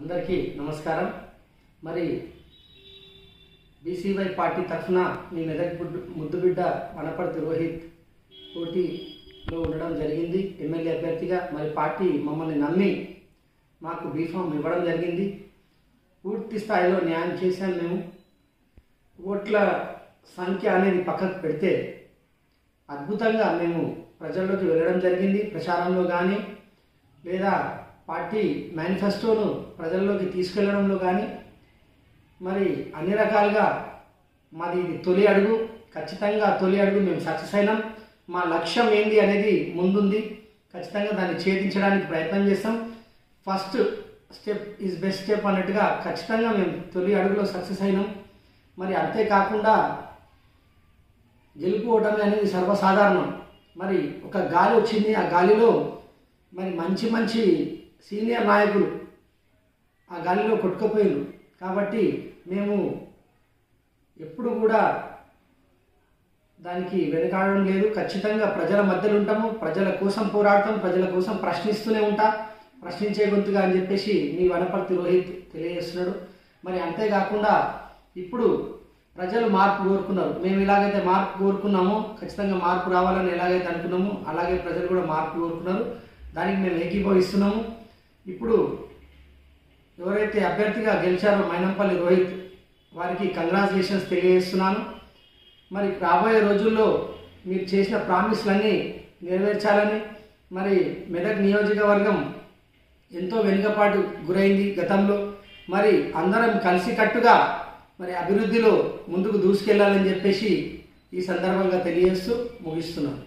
అందరికీ నమస్కారం మరి బీసీవై పార్టీ తరఫున మీ మెదక్ బుడ్డు ముద్దుబిడ్డ వనపర్తి రోహిత్ పోటీలో ఉండడం జరిగింది ఎమ్మెల్యే అభ్యర్థిగా మరి పార్టీ మమ్మల్ని నమ్మి మాకు బీఫామ్ ఇవ్వడం జరిగింది పూర్తి స్థాయిలో న్యాయం చేశాం మేము ఓట్ల సంఖ్య అనేది పక్కకు పెడితే అద్భుతంగా మేము ప్రజల్లోకి వెళ్ళడం జరిగింది ప్రచారంలో కానీ లేదా పార్టీ మేనిఫెస్టోను ప్రజల్లోకి తీసుకెళ్లడంలో కానీ మరి అన్ని రకాలుగా మాది ఇది తొలి అడుగు ఖచ్చితంగా తొలి అడుగు మేము సక్సెస్ అయినాం మా లక్ష్యం ఏంది అనేది ముందుంది ఖచ్చితంగా దాన్ని ఛేదించడానికి ప్రయత్నం చేస్తాం first step is best step అన్నట్టుగా ఖచ్చితంగా మేము తొలి అడుగులో సక్సెస్ అయినాం మరి అంతేకాకుండా గెలుపు ఓటమి అనేది సర్వసాధారణం మరి ఒక గాలి వచ్చింది ఆ గాలిలో మరి మంచి మంచి సీనియర్ నాయకులు ఆ గాలిలో కొట్టుకుపోయారు కాబట్టి మేము ఎప్పుడు కూడా దానికి వెనకాడడం లేదు ఖచ్చితంగా ప్రజల మధ్యలో ఉంటాము ప్రజల కోసం పోరాడతాం ప్రజల కోసం ప్రశ్నిస్తూనే ఉంటా ప్రశ్నించే గొంతుగా అని చెప్పేసి మీ వనపర్తి రోహిత్ తెలియజేస్తున్నాడు మరి అంతేకాకుండా ఇప్పుడు ప్రజలు మార్పు కోరుకున్నారు మేము ఎలాగైతే మార్పు కోరుకున్నామో ఖచ్చితంగా మార్పు రావాలని ఎలాగైతే అనుకున్నామో అలాగే ప్రజలు కూడా మార్పు కోరుకున్నారు దానికి మేము ఏకీభవిస్తున్నాము ఇప్పుడు ఎవరైతే అభ్యర్థిగా గెలిచారో మైనంపల్లి రోహిత్ వారికి కంగ్రాచులేషన్స్ తెలియజేస్తున్నాను మరి రాబోయే రోజుల్లో మీరు చేసిన ప్రామిస్లన్నీ నెరవేర్చాలని మరి మెదక్ నియోజకవర్గం ఎంతో వెనుకపాటు గురైంది గతంలో మరి అందరం కలిసికట్టుగా మరి అభివృద్ధిలో ముందుకు దూసుకెళ్లాలని చెప్పేసి ఈ సందర్భంగా తెలియజేస్తూ ముగిస్తున్నాను